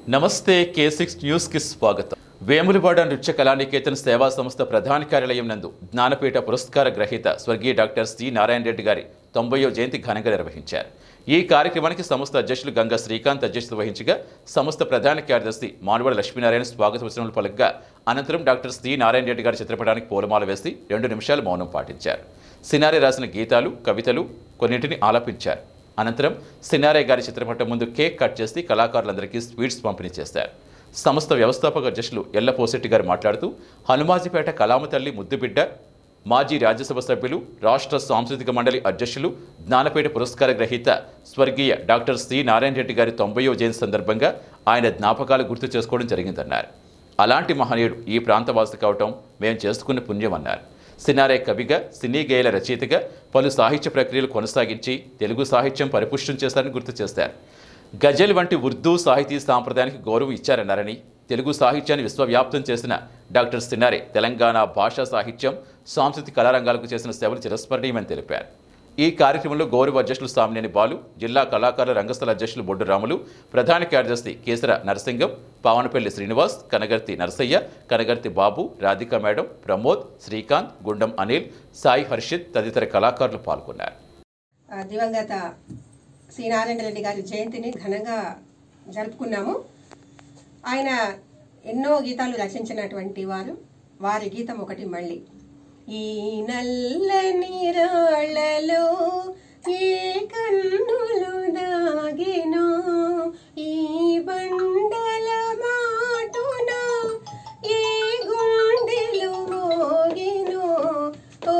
నమస్తే కే సిక్స్ న్యూస్కి స్వాగతం వేములవాడ నృత్య కళానికేతన్ సేవా సంస్థ ప్రధాన కార్యాలయం నందు జ్ఞానపీఠ పురస్కార గ్రహీత స్వర్గీయ డాక్టర్ సి నారాయణ రెడ్డి గారి తొంభయో జయంతి ఘనంగా నిర్వహించారు ఈ కార్యక్రమానికి సంస్థ అధ్యక్షులు గంగా శ్రీకాంత్ అధ్యక్షత వహించగా సంస్థ ప్రధాన కార్యదర్శి మానవాడ లక్ష్మీనారాయణ స్వాగత వచనములు పలుకగా అనంతరం డాక్టర్ సి నారాయణ రెడ్డి గారి చిత్రపటానికి పూలమాల వేసి రెండు నిమిషాలు మౌనం పాటించారు సినారే రాసిన గీతాలు కవితలు కొన్నింటిని ఆలపించారు అనంతరం సినారే గారి చిత్రపటం ముందు కేక్ కట్ చేసి కళాకారులందరికీ స్వీట్స్ పంపిణీ చేశారు సంస్థ వ్యవస్థాపక అధ్యక్షులు ఎల్లపోసెట్టి గారు మాట్లాడుతూ హనుమాజిపేట కలామ తల్లి ముద్దుబిడ్డ మాజీ రాజ్యసభ సభ్యులు రాష్ట్ర సాంస్కృతిక మండలి అధ్యక్షులు జ్ఞానపీఠ పురస్కార గ్రహీత స్వర్గీయ డాక్టర్ సి నారాయణ రెడ్డి గారి తొంభయో జయంతి సందర్భంగా ఆయన జ్ఞాపకాలు గుర్తు చేసుకోవడం జరిగిందన్నారు అలాంటి మహనీయుడు ఈ ప్రాంతవాసి కావటం మేము చేసుకున్న పుణ్యమన్నారు సినారే కవిగా సినీ గేయాల రచయితగా పలు సాహిత్య ప్రక్రియలు కొనసాగించి తెలుగు సాహిత్యం పరిపుష్టం చేశారని గుర్తు చేశారు గజల్ వంటి ఉర్దూ సాహితీ సాంప్రదాయానికి గౌరవం ఇచ్చారన్నారని తెలుగు సాహిత్యాన్ని విశ్వవ్యాప్తం చేసిన డాక్టర్ సినారే తెలంగాణ భాషా సాహిత్యం సాంస్కృతిక కళారంగాలకు చేసిన సేవలు చిరస్మరణీయమని తెలిపారు ఈ కార్యక్రమంలో గౌరవ అధ్యక్షులు సామినేని బాలు జిల్లా కళాకారుల రంగస్థల అధ్యక్షులు బొడ్డు రాములు ప్రధాన కార్యదర్శి కేసర నరసింగం పావనపల్లి శ్రీనివాస్ కనగర్తి నరసయ్య కనగర్తి బాబు రాధిక మేడం ప్రమోద్ శ్రీకాంత్ గుండం అనిల్ సాయి హర్షిత్ తదితర కళాకారులు పాల్గొన్నారు ఆ, దివంగత శ్రీ నారాయణ రెడ్డి గారి జయంతిని ఘనంగా జరుపుకున్నాము ఆయన ఎన్నో గీతాలు రచించినటువంటి వారు వారి గీతం ఒకటి మళ్ళీ ఈ నల్లని రాళ్లలో ఏ కన్నులు దాగెనో ఈ బండల మాటున ఏ గుండెలు మోగినో ఓ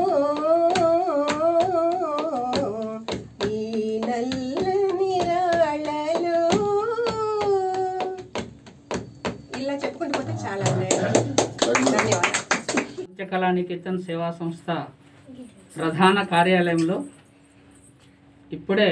ఈ నల్లని రాళ్లలో ఇలా చెప్పుకుంటూ పోతే చాలా ఉన్నాయి ధన్యవాదాలు నృత్య కళానికేతన్ సేవా సంస్థ ప్రధాన కార్యాలయంలో ఇప్పుడే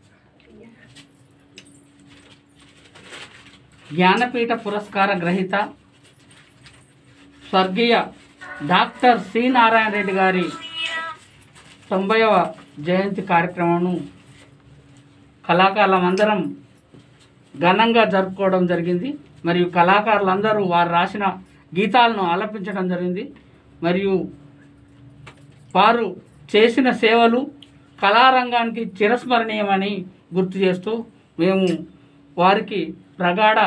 జ్ఞానపీఠ పురస్కార గ్రహీత స్వర్గీయ డాక్టర్ సి నారాయణ రెడ్డి గారి తొంభైవ జయంతి కార్యక్రమం కళాకారులందరం ఘనంగా జరుపుకోవడం జరిగింది మరియు కళాకారులందరూ వారు రాసిన గీతాలను ఆలపించడం జరిగింది మరియు వారు చేసిన సేవలు కళారంగానికి చిరస్మరణీయమని గుర్తు చేస్తూ మేము వారికి ప్రగాఢ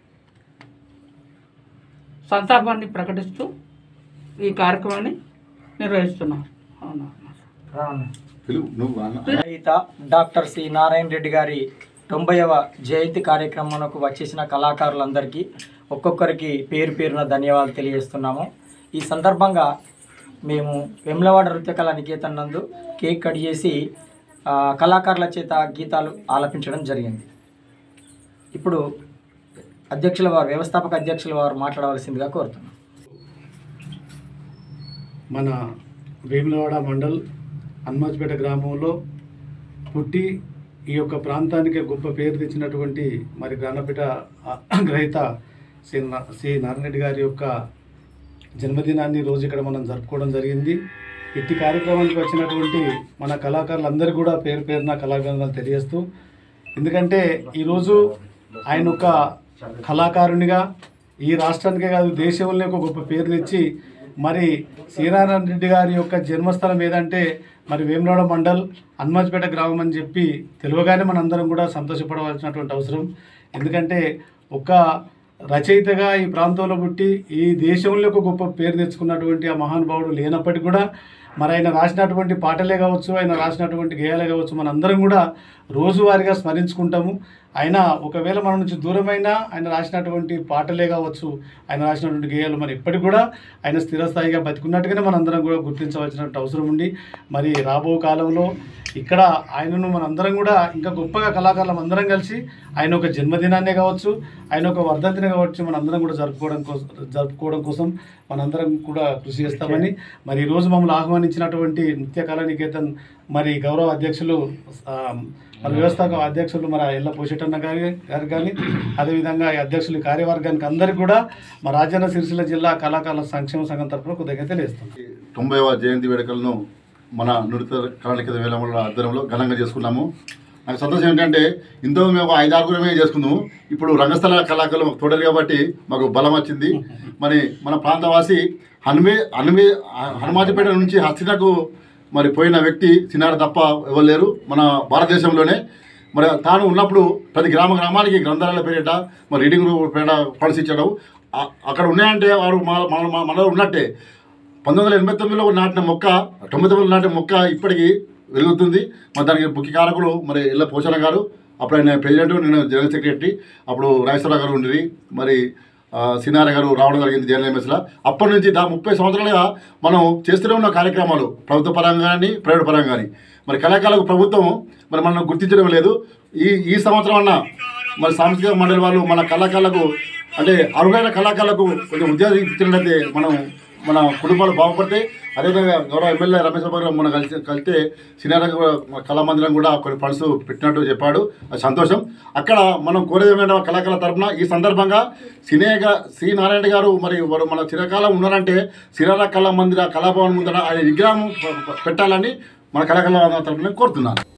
సంతాపాన్ని ప్రకటిస్తూ ఈ కార్యక్రమాన్ని నిర్వహిస్తున్నాం అవునా పిలువు నువ్వు అన్న రచయిత డాక్టర్ సి నారాయణ రెడ్డి గారి తొంభైవ జయంతి కార్యక్రమంకు వచ్చేసిన కళాకారులందరికీ ఒక్కొక్కరికి పేరు పేరున ధన్యవాదాలు తెలియజేస్తున్నాము ఈ సందర్భంగా మేము వెమ్లవాడ నృత్య కళా నికేతన్ నందు కేక్ కట్ చేసి ఆ, కళాకారుల చేత గీతాలు ఆలపించడం జరిగింది ఇప్పుడు అధ్యక్షుల వారు వ్యవస్థాపక అధ్యక్షుల వారు మాట్లాడవలసిందిగా కోరుతున్నాం మన వేములవాడ మండల్ హనుమాజ్పేట గ్రామంలో పుట్టి ఈ యొక్క ప్రాంతానికి గొప్ప పేరు తెచ్చినటువంటి మరి జ్ఞానపీఠ ఆ, గ్రహీత శ్రీ నా- శ్రీ నారాయణ గారి యొక్క జన్మదినాన్ని రోజు ఇక్కడ మనం జరుపుకోవడం జరిగింది ఇట్టి కార్యక్రమానికి వచ్చినటువంటి మన కళాకారులందరూ కూడా పేరు పేరున కళాభివందనాలు తెలియజేస్తూ ఎందుకంటే ఈరోజు ఆయన ఒక కళాకారునిగా ఈ రాష్ట్రానికే కాదు దేశంలో ఒక గొప్ప పేరు తెచ్చి మరి శ్రీనారాయణ రెడ్డి గారి యొక్క జన్మస్థలం ఏదంటే మరి వేమరాడ మండల్ హనుమాజ్పేట గ్రామం అని చెప్పి తెలియగానే మనందరం కూడా సంతోషపడవలసినటువంటి అవసరం ఎందుకంటే ఒక రచయితగా ఈ ప్రాంతంలో పుట్టి ఈ దేశంలో ఒక గొప్ప పేరు తెచ్చుకున్నటువంటి ఆ మహానుభావుడు లేనప్పటికీ కూడా మరి ఆయన రాసినటువంటి పాటలే కావచ్చు ఆయన రాసినటువంటి గేయాలే కావచ్చు మనందరం కూడా రోజువారీగా స్మరించుకుంటాము ఆయన ఒకవేళ మన నుంచి దూరమైనా ఆయన రాసినటువంటి పాటలే కావచ్చు ఆయన రాసినటువంటి గేయాలు మరి ఇప్పటికి కూడా ఆయన స్థిరస్థాయిగా బతికున్నట్టుగానే మనందరం కూడా గుర్తించవలసినటువంటి అవసరం ఉంది మరి రాబో కాలంలో ఇక్కడ ఆయనను మనందరం కూడా ఇంకా గొప్పగా కళాకారులం అందరం కలిసి ఆయన ఒక జన్మదినాన్నే కావచ్చు ఆయన ఒక వర్ధంతిని కావచ్చు మనందరం కూడా జరుపుకోవడం కోసం జరుపుకోవడం కోసం మనందరం కూడా కృషి చేస్తామని మరి ఈరోజు మమ్మల్ని ఆహ్వానించినటువంటి నృత్య కళా నికేతన్ మరి గౌరవ అధ్యక్షులు ఆ, మన వ్యవస్థాపక అధ్యక్షులు మన ఎల్ల పోషెట్టన్న గారి గారు కానీ అదేవిధంగా ఈ అధ్యక్షులు ఈ కార్యవర్గానికి అందరికీ కూడా మా రాజన్న సిరిసిల్ల జిల్లా కళాకారుల సంక్షేమ సంఘం తరఫున కృతజ్ఞత తెలియజేస్తాం తొంభైవ జయంతి వేడుకలను మన నృత్య కళానికేత వేలముల ఆధ్వర్యంలో ఘనంగా చేసుకున్నాము నాకు సంతోషం ఏంటంటే ఇంతో మేము ఒక ఐదు ఆరుగురమే చేసుకుందాము ఇప్పుడు రంగస్థల కళాకారులు మాకు తోడరు కాబట్టి మాకు బలం వచ్చింది మరి మన ప్రాంతవాసి హనుమే హనుమే హనుమాజపేట నుంచి హస్తినకు మరి పోయిన వ్యక్తి సినార తప్ప ఎవరు లేరు మన భారతదేశంలోనే మరి తాను ఉన్నప్పుడు ప్రతి గ్రామ గ్రామానికి గ్రంథాలయ పేరిట మరి రీడింగ్ రూమ్ పేరిట ఫండ్స్ ఇచ్చడం ఆ- అక్కడ ఉన్నాయంటే వారు మన మన మన- మనలో ఉన్నట్టే పంతొమ్మిది వందల ఎనభై తొమ్మిదిలో నాటిన మొక్క తొంభై తొమ్మిదిలో నాటిన మొక్క ఇప్పటికీ వెలుగుతుంది మరి దానికి ముఖ్య కారకులు మరి ఇళ్ళ పోషణ గారు అప్పుడు ఆయన ప్రెసిడెంట్ నేను జనరల్ సెక్రటరీ అప్పుడు రాజేశ్వరరావు గారు ఉండేది మరి ఆ, సినార గారు రావడం జరిగింది జనరల్ ఎంఎస్లో అప్పటి నుంచి దా ముప్పై సంవత్సరాలుగా మనం చేస్తూనే ఉన్న కార్యక్రమాలు ప్రభుత్వ పరంగా కానీ ప్రైవేట్ పరంగా కానీ మరి కళాకారులకు ప్రభుత్వం మరి మనం గుర్తించడం లేదు ఈ ఈ సంవత్సరం అన్న మరి సాంస్కృతిక మండలి వాళ్ళు మన కళాకారులకు అంటే అర్హులైన కళాకారులకు కొంచెం ఉద్యోగం ఇచ్చినట్లయితే మనం మన కుటుంబాలు బాగుపడతాయి అదేవిధంగా గౌరవ ఎమ్మెల్యే రమేష్ బాబు గారు మన కలిసి కలిస్తే సినిమా కళామందిరం కూడా కొన్ని ఫండ్స్ పెట్టినట్టు చెప్పాడు అది సంతోషం అక్కడ మనం కోరేది ఏమైనా కళాకారుల తరపున ఈ సందర్భంగా సినేగా సి నారాయణ గారు మరి వారు మన చిరకాలం ఉన్నారంటే సిరాల కళా మందిర కళాభవన్ ముందర ఆయన విగ్రహం పెట్టాలని మన కళాకారుల తరపున కోరుతున్నాను